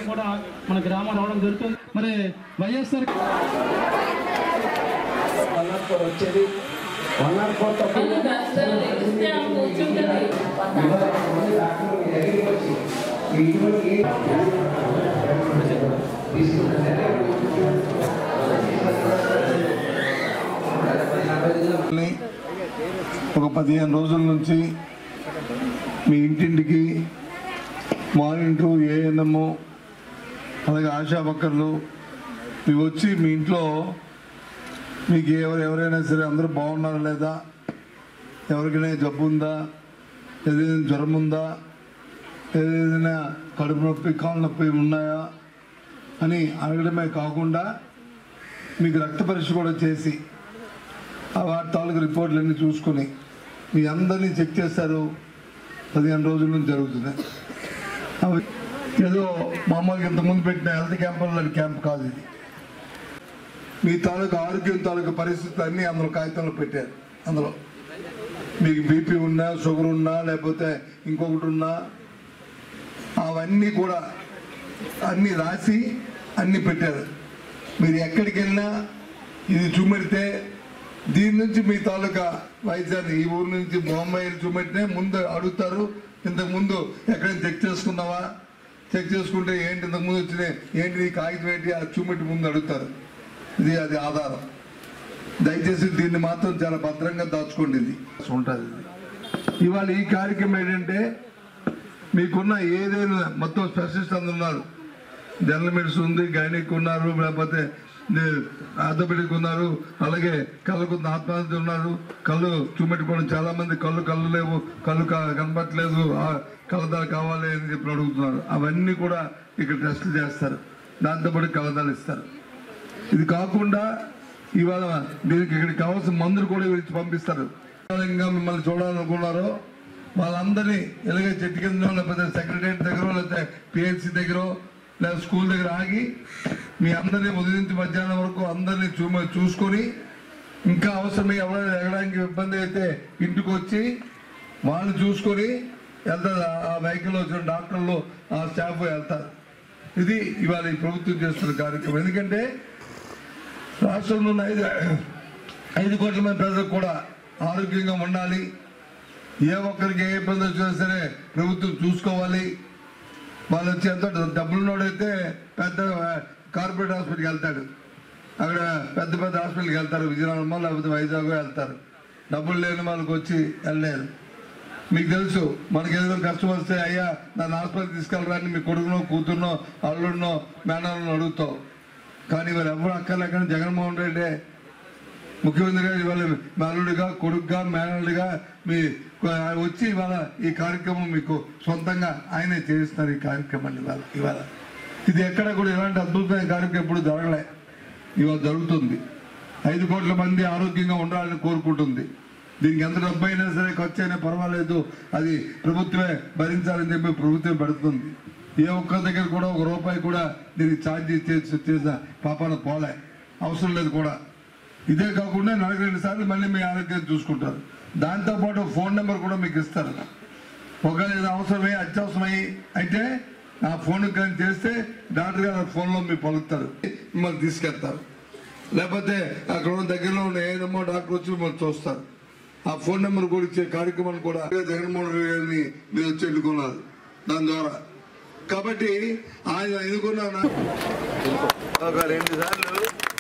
కూడా మన గ్రామం రావడం జరుగుతుంది మరి వైఎస్ఆర్ వన్ నాట్ ఫోర్ వచ్చేది వన్ నాట్ ఫోర్తో అది కష్టాలు తెలిస్తే ఆమె కూర్చుంటుంది ని ఒక పదిహేను రోజుల నుంచి మీ ఇంటింటికి మానింటూ ఏఎన్ఎం అలాగే ఆశా వర్కర్లు ఇవి వచ్చి మీ ఇంట్లో మీకు ఎవరు ఎవరైనా సరే అందరూ బాగున్నారా లేదా ఎవరికైనా జబ్బు ఉందా ఏదైనా జ్వరం ఉందా ఏదైనా కడుపు నొప్పి కాళ్ళ నొప్పి ఉన్నాయా అని అడగడమే కాకుండా మీకు రక్త పరీక్ష కూడా చేసి ఆ వాటి తాలూకు రిపోర్ట్లన్నీ చూసుకొని మీ అందరినీ చెక్ చేస్తారు పదిహేను రోజుల నుంచి జరుగుతుంది అవి ఏదో మామూలుగా ఇంతకుముందు పెట్టిన హెల్త్ క్యాంపుల్లో క్యాంప్ కాదు ఇది మీ తాలూకు ఆరోగ్యం తాలూకు పరిస్థితులు అన్నీ అందులో కాగితంలో పెట్టారు అందులో మీకు బీపీ ఉన్నా షుగర్ ఉన్నా లేకపోతే ఇంకొకటి ఉన్నా అవన్నీ కూడా అన్నీ రాసి అన్నీ పెట్టారు మీరు ఎక్కడికి వెళ్ళినా ఇది చూపెడితే దీని నుంచి మీ తాలూకా వైద్యాన్ని ఈ ఊరు నుంచి బొంబాయి చూపెట్టినే ముందు అడుగుతారు ఇంతకు ముందు ఎక్కడైనా చెక్ చేసుకున్నావా చెక్ చేసుకుంటే ఏంటి ఇంతకు ముందు వచ్చినాయి ఏంటి నీ కాగితం ఏంటి అది చూపెట్టి ముందు అడుగుతారు ఇది అది ఆధారం దయచేసి దీన్ని మాత్రం చాలా భద్రంగా దాచుకోండి ఇది ఉంటుంది ఇవాళ ఈ కార్యక్రమం ఏంటంటే మీకున్న ఏదైనా మొత్తం స్పెషలిస్ట్ అందరు ఉన్నారు జనరల్ మెడిసిన్ ఉంది గైనిక్ ఉన్నారు లేకపోతే ఆర్థోపెడిక్ ఉన్నారు అలాగే కళ్ళకు ఆత్మహత్య ఉన్నారు కళ్ళు చూపెట్టుకోవడం చాలా మంది కళ్ళు కళ్ళు లేవు కళ్ళు క- కనపట్లేదు ఆ కళ్ళదాలు కావాలి అని చెప్పి అడుగుతున్నారు అవన్నీ కూడా ఇక్కడ టెస్టులు చేస్తారు దాంతోపాటు కళ్ళదాలు ఇస్తారు ఇది కాకుండా ఇవాళ దీనికి ఇక్కడికి కావాల్సిన మందులు కూడా వీళ్ళు పంపిస్తారు ఇంకా మిమ్మల్ని చూడాలనుకున్నారో వాళ్ళందరినీ ఎలాగే చెట్టు కింద లేకపోతే సెక్రటరియట్ దగ్గర లేకపోతే పిహెచ్సి దగ్గర లేదా స్కూల్ దగ్గర ఆగి మీ అందరినీ ఉదయం నుంచి మధ్యాహ్నం వరకు అందరినీ చూ చూసుకొని ఇంకా అవసరం ఎవరైనా ఎగడానికి ఇబ్బంది అయితే ఇంటికి వచ్చి వాళ్ళు చూసుకొని వెళ్తారు ఆ- ఆ వెహికల్ వచ్చిన డాక్టర్లు ఆ స్టాఫ్ వెళ్తారు ఇది ఇవాళ ఈ ప్రభుత్వం చేస్తున్న కార్యక్రమం ఎందుకంటే రాష్ట్రంలో ఉన్న ఐదు ఐదు కోట్ల మంది ప్రజలకు కూడా ఆరోగ్యంగా ఉండాలి ఏ ఒక్కరికి ఏ ఇబ్బంది వచ్చినా సరే ప్రభుత్వం చూసుకోవాలి వాళ్ళు వచ్చి ఎంత డబ్బులున్నోడైతే పెద్ద కార్పొరేట్ హాస్పిటల్కి వెళ్తాడు అక్కడ పెద్ద పెద్ద హాస్పిటల్కి వెళ్తారు విజయనగరమో లేకపోతే వైజాగ్ వెళ్తారు డబ్బులు లేని వాళ్ళకి వచ్చి వెళ్ళలేరు మీకు తెలుసు మనకి ఏదైనా కష్టం వస్తే అయ్యా నన్ను హాస్పిటల్ తీసుకెళ్ళరాని మీ కొడుకునో కూతురునో అల్లుడినో మేనల్ని అడుగుతావు కానీ మరి ఎవరు అక్కర్లేకుండా జగన్మోహన్ రెడ్డి ముఖ్యమంత్రిగా ఇవాళ మేనలుడిగా కొడుకుగా మేనలుడిగా మీ వచ్చి ఇవాళ ఈ కార్యక్రమం మీకు సొంతంగా ఆయనే చేస్తున్నారు ఈ కార్యక్రమాన్ని ఇవాళ ఇవాళ ఇది ఎక్కడ కూడా ఇలాంటి అద్భుతమైన కార్యక్రమం ఎప్పుడు జరగలే ఇవాళ జరుగుతుంది ఐదు కోట్ల మంది ఆరోగ్యంగా ఉండాలని కోరుకుంటుంది దీనికి ఎంత డబ్బు అయినా సరే ఖర్చు అయినా పర్వాలేదు అది ప్రభుత్వమే భరించాలని చెప్పి ప్రభుత్వం పెడుతుంది ఏ ఒక్క దగ్గర కూడా ఒక రూపాయి కూడా దీనికి ఛార్జ్ చేసి చేసిన పాపాన పోలే అవసరం లేదు కూడా ఇదే కాకుండా నెలకు రెండు సార్లు మళ్ళీ మీ ఆరోగ్యం చూసుకుంటారు దాంతోపాటు ఫోన్ నెంబర్ కూడా మీకు ఇస్తారు ఒకవేళ ఏదో అవసరమై అత్యవసరమై అయితే ఆ ఫోన్ కానీ చేస్తే డాక్టర్ గారు ఆ ఫోన్లో మీరు పలుకుతారు మిమ్మల్ని తీసుకెళ్తారు లేకపోతే అక్కడ ఉన్న దగ్గరలో ఉన్న ఏదమ్మో డాక్టర్ వచ్చి మిమ్మల్ని చూస్తారు ఆ ఫోన్ నెంబర్ కూడా ఇచ్చే కార్యక్రమాన్ని కూడా జగన్మోహన్ రెడ్డి గారిని మీరు వచ్చి ఎన్నుకున్నారు దాని ద్వారా కాబట్టి ఆయన ఎన్నుకున్న ఒక రెండు సార్లు